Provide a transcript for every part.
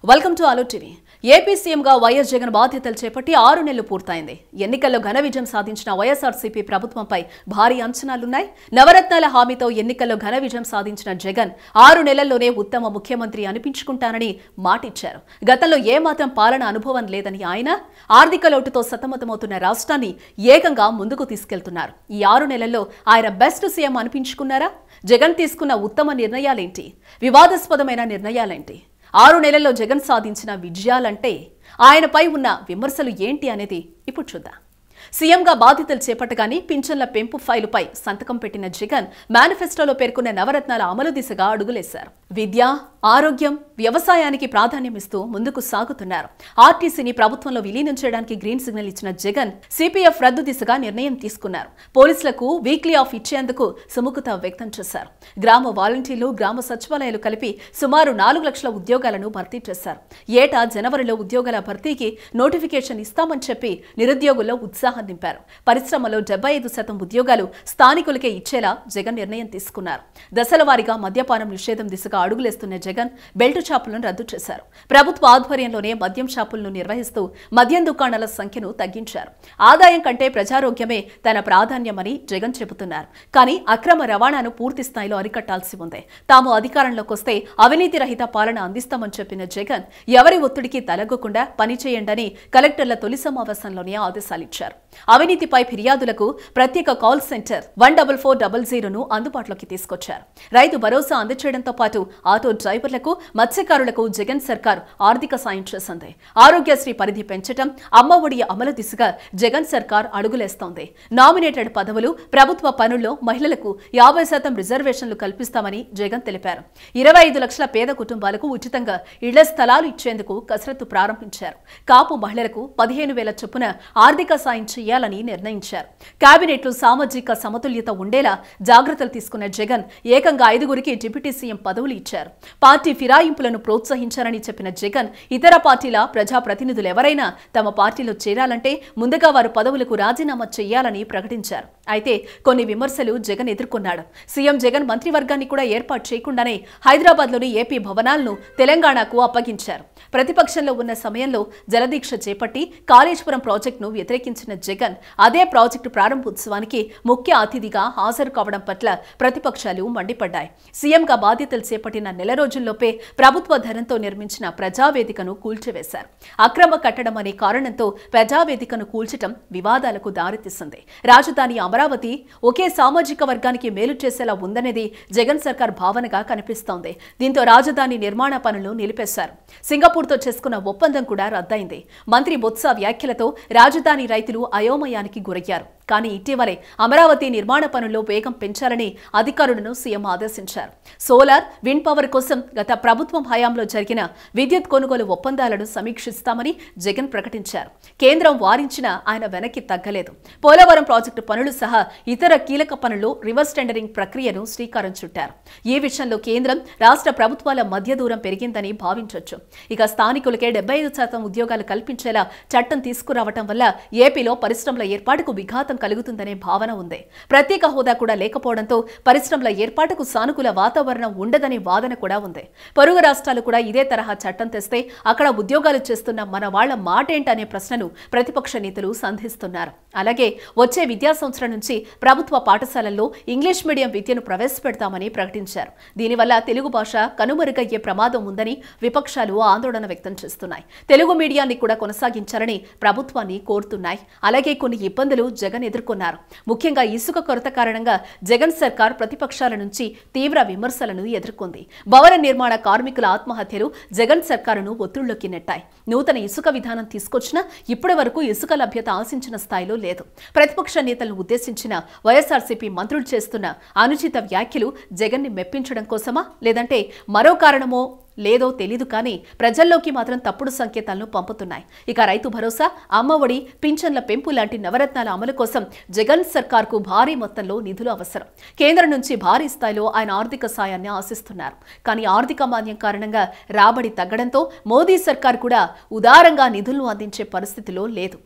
welcome to అలో TV AP సీఎంగా YS Jagan బాధ్యతలు చేపట్టి ఆరు నెలలు పూర్తయింది ఎన్నికల్లో ఘన విజయం సాధించిన వైఎస్ఆర్సీపీ ప్రభుత్వంపై భారీ అంచనాలున్నాయి నవరత్నాల హామీతో ఎన్నికల్లో ఘన విజయం సాధించిన జగన్ ఆరు నెలల్లోనే ఉత్తమ ముఖ్యమంత్రి అనిపించుకుంటానని మాటిచ్చారు గతంలో ఏమాత్రం పాలన అనుభవం లేదని ఆయన ఆర్థిక లోటుతో సతమతమవుతున్న రాష్ట్రాన్ని ఏకంగా ముందుకు తీసుకెళ్తున్నారు ఈ ఆరు నెలల్లో ఆయన బెస్ట్ సీఎం అనిపించుకున్నారా జగన్ తీసుకున్న ఉత్తమ నిర్ణయాలేంటి వివాదాస్పదమైన నిర్ణయాలేంటి ఆరు నెలల్లో జగన్ సాధించిన విజయాలంటే ఆయనపై ఉన్న విమర్శలు ఏంటి అనేది ఇప్పుడు చూద్దాం సీఎంగా బాధ్యతలు చేపట్టగానే పింఛన్ల పెంపు ఫైలుపై సంతకం పెట్టిన జగన్ మేనిఫెస్టోలో పేర్కొన్న నవరత్నాల అమలు దిశగా అడుగులేశారు విద్య ఆరోగ్యం వ్యవసాయానికి ప్రాధాన్యమిస్తూ ముందుకు సాగుతున్నారు ఆర్టీసీని ప్రభుత్వంలో విలీనం చేయడానికి గ్రీన్ సిగ్నల్ ఇచ్చిన జగన్ సిపిఎఫ్ రద్దు దిశగా నిర్ణయం తీసుకున్నారు పోలీసులకు వీక్లీ ఆఫ్ ఇచ్చేందుకు సుముఖత వ్యక్తం చేశారు గ్రామ వాలంటీర్లు గ్రామ సచివాలయాలు కలిపి సుమారు నాలుగు లక్షల ఉద్యోగాలను భర్తీ చేశారు ఏటా జనవరిలో ఉద్యోగాల భర్తీకి నోటిఫికేషన్ ఇస్తామని చెప్పి నిరుద్యోగుల్లో ఉత్సాహం నింపారు పరిశ్రమలో డెబ్బై ఐదు శాతం ఉద్యోగాలు స్థానికులకే ఇచ్చేలా జగన్ నిర్ణయం తీసుకున్నారు దశల వారీగా మద్యపానం నిషేధం దిశగా అడుగులేస్తున్న జగన్ బెల్ట్ షాపులను రద్దు చేశారు ప్రభుత్వ ఆధ్వర్యంలోనే మద్యం షాపులను నిర్వహిస్తూ మద్యం దుకాణాల సంఖ్యను తగ్గించారు ఆదాయం కంటే ప్రజారోగ్యమే తన ప్రాధాన్యమని జగన్ చెబుతున్నారు కానీ అక్రమ రవాణాను పూర్తి స్థాయిలో అరికట్టాల్సి ఉంది తాము అధికారంలోకి వస్తే అవినీతి రహిత పాలన అందిస్తామని చెప్పిన జగన్ ఎవరి ఒత్తిడికి తలగకుండా పనిచేయండని కలెక్టర్ల తొలి సమావేశంలోనే ఆదేశాలిచ్చారు అవినీతిపై ఫిర్యాదులకు ప్రత్యేక call center one double four double జీరోను అందుబాటులోకి తీసుకొచ్చారు రైతు భరోసా అందచేయడంతో పాటు ఆటో డ్రైవర్లకు మత్స్యకారులకు జగన్ సర్కార్ ఆర్థిక సాయం చేసింది ఆరోగ్యశ్రీ పరిధి పెంచడం అమ్మ ఒడి అమలు దిశగా జగన్ సర్కార్ అడుగులేస్తోంది నామినేటెడ్ పదవులు ప్రభుత్వ పనుల్లో మహిళలకు యాభై శాతం రిజర్వేషన్లు కల్పిస్తామని జగన్ తెలిపారు ఇరవై ఐదు లక్షల పేద కుటుంబాలకు ఉచితంగా ఇళ్ల స్థలాలు ఇచ్చేందుకు కసరత్తు ప్రారంభించారు కాపు మహిళలకు పదిహేను వేల చొప్పున ఆర్థిక సాయం చేయాలని నిర్ణయించారు కేబినెట్లు సామాజిక సమతుల్యత ఉండేలా జాగ్రత్తలు తీసుకున్న జగన్ ఏకంగా ఐదుగురికి డిప్యూటీ సీఎం పదవులు ఇచ్చారు పార్టీ ఫిరాయింపులను ప్రోత్సహించారని చెప్పిన జగన్ ఇతర పార్టీల ప్రజాప్రతినిధులు ఎవరైనా తమ పార్టీలో చేరాలంటే ముందుగా వారు పదవులకు రాజీనామా చేయాలని ప్రకటించారు అయితే కొన్ని విమర్శలు జగన్ ఎదుర్కొన్నాడు సీఎం జగన్ మంత్రివర్గాన్ని కూడా ఏర్పాటు చేయకుండానే హైదరాబాద్లోని ఏపీ భవనాలను తెలంగాణకు అప్పగించారు ప్రతిపక్షంలో ఉన్న సమయంలో జలదీక్ష చేపట్టి కాళేశ్వరం ప్రాజెక్టును వ్యతిరేకించిన జగన్ అదే ప్రాజెక్టు ప్రారంభోత్సవానికి ముఖ్య అతిథిగా హాజరు కావడం పట్ల ప్రతిపక్షాలు మండిపడ్డాయి సీఎంగా బాధ్యతలు చేపట్టిన నెల రోజుల్లోపే ప్రభుత్వ ధనంతో నిర్మించిన ప్రజావేదికను కూల్చివేశారు అక్రమ కట్టడం అనే కారణంతో ప్రజావేదికను కూల్చడం వివాదాలకు దారితీసింది రాజధాని అమరావతి ఒకే సామాజిక వర్గానికి మేలు చేసేలా ఉందనేది జగన్ సర్కార్ భావనగా కనిపిస్తోంది దీంతో రాజధాని నిర్మాణ పనులు నిలిపేశారు సింగపూర్తో చేసుకున్న ఒప్పందం కూడా రద్దయింది మంత్రి బొత్స వ్యాఖ్యలతో రాజధాని రైతులు అయోమయానికి గురయ్యారు కానీ ఇటీవలే అమరావతి నిర్మాణ పనుల్లో వేగం పెంచాలని అధికారులను సీఎం ఆదేశించారు సోలార్ విండ్ పవర్ కోసం గత ప్రభుత్వం హయాంలో జరిగిన విద్యుత్ కొనుగోలు ఒప్పందాలను సమీక్షిస్తామని జగన్ ప్రకటించారు కేంద్రం వారించిన ఆయన వెనక్కి తగ్గలేదు పోలవరం ప్రాజెక్టు పనులు సహా ఇతర కీలక పనుల్లో రివర్స్ టెండరింగ్ ప్రక్రియను శ్రీకారం చుట్టారు ఈ విషయంలో కేంద్రం రాష్ట్ర ప్రభుత్వాల మధ్య దూరం పెరిగిందని భావించొచ్చు ఇక స్థానికులకే డెబ్బై ఐదు శాతం ఉద్యోగాలు కల్పించేలా చట్టం తీసుకురావటం వల్ల ఏపీలో పరిశ్రమల ఏర్పాటుకు విఘాతం కలుగుతుందనే భావన ఉంది ప్రత్యేక హోదా కూడా లేకపోవడంతో పరిశ్రమల ఏర్పాటుకు సానుకూల వాతావరణం ఉండదనే వాదన కూడా ఉంది పొరుగు రాష్ట్రాలు కూడా ఇదే తరహా చట్టం తెస్తే అక్కడ ఉద్యోగాలు చేస్తున్న మన వాళ్ల మాటేంటనే ప్రశ్నను ప్రతిపక్ష నేతలు సంధిస్తున్నారు అలాగే వచ్చే విద్యా సంవత్సరం నుంచి ప్రభుత్వ పాఠశాలల్లో ఇంగ్లీష్ మీడియం విద్యను ప్రవేశపెడతామని ప్రకటించారు దీనివల్ల తెలుగు భాష కనుమరుగయ్యే ప్రమాదం ఉందని విపక్షాలు ఆందోళన వ్యక్తం చేస్తున్నాయి తెలుగు మీడియాన్ని కూడా కొనసాగించాలని ప్రభుత్వాన్ని కోరుతున్నాయి అలాగే కొన్ని ఇబ్బందులు జగన్ ఎదుర్కొన్నారు ముఖ్యంగా ఇసుక కొరత కారణంగా జగన్ సర్కార్ ప్రతిపక్షాల నుంచి తీవ్ర విమర్శలను ఎదుర్కొంది భవన నిర్మాణ కార్మికుల ఆత్మహత్యలు జగన్ సర్కారును ఒత్తిళ్లోకి నెట్టాయి నూతన ఇసుక విధానం తీసుకొచ్చినా ఇప్పటి వరకు ఇసుక లభ్యత ఆశించిన స్థాయిలో లేదు ప్రతిపక్ష నేతలను ఉద్దేశించిన వైఎస్ఆర్సీపీ మంత్రులు చేస్తున్న అనుచిత వ్యాఖ్యలు జగన్ని మెప్పించడం కోసమా లేదంటే మరో కారణమో లేదో తెలీదు కానీ ప్రజల్లోకి మాత్రం తప్పుడు సంకేతాలను పంపుతున్నాయి ఇక రైతు భరోసా అమ్మఒడి పింఛన్ల పెంపు లాంటి నవరత్నాల అమలు కోసం జగన్ సర్కార్కు భారీ మొత్తంలో నిధులు అవసరం కేంద్రం నుంచి భారీ స్థాయిలో ఆయన ఆర్థిక సాయాన్ని ఆశిస్తున్నారు కానీ ఆర్థిక మాంద్యం కారణంగా రాబడి తగ్గడంతో మోదీ సర్కార్ కూడా ఉదారంగా నిధులను అందించే పరిస్థితిలో లేదు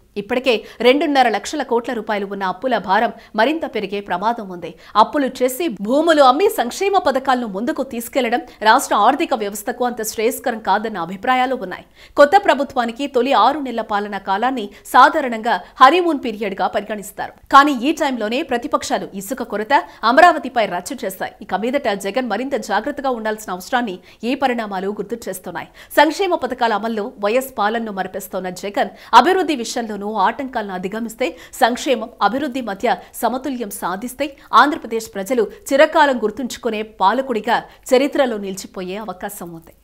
ఇప్పటికే రెండున్నర లక్షల కోట్ల రూపాయలు ఉన్న అప్పుల భారం మరింత పెరిగే ప్రమాదం ఉంది అప్పులు చేసి భూములు అమ్మి సంక్షేమ పథకాలను ముందుకు తీసుకెళ్లడం రాష్ట్ర ఆర్థిక వ్యవస్థకు అంత శ్రేయస్కరం కాదన్న అభిప్రాయాలు ఉన్నాయి కొత్త ప్రభుత్వానికి తొలి ఆరు నెలల పాలనా కాలాన్ని సాధారణంగా హనీమూన్ పీరియడ్ గా పరిగణిస్తారు కానీ ఈ టైంలోనే ప్రతిపక్షాలు ఇసుక కొరత అమరావతిపై రచ్చ చేస్తాయి ఇక మీదట జగన్ మరింత జాగ్రత్తగా ఉండాల్సిన అవసరాన్ని ఈ పరిణామాలు గుర్తు చేస్తున్నాయి సంక్షేమ పథకాల అమల్లో వైఎస్ పాలనను మరిపిస్తోన్న జగన్ అభివృద్ధి విషయంలోనూ ఆటంకాలను అధిగమిస్తే సంక్షేమం అభివృద్ధి మధ్య సమతుల్యం సాధిస్తే ఆంధ్రప్రదేశ్ ప్రజలు చిరకాలం గుర్తుంచుకునే పాలకుడిగా చరిత్రలో నిలిచిపోయే అవకాశం ఉంది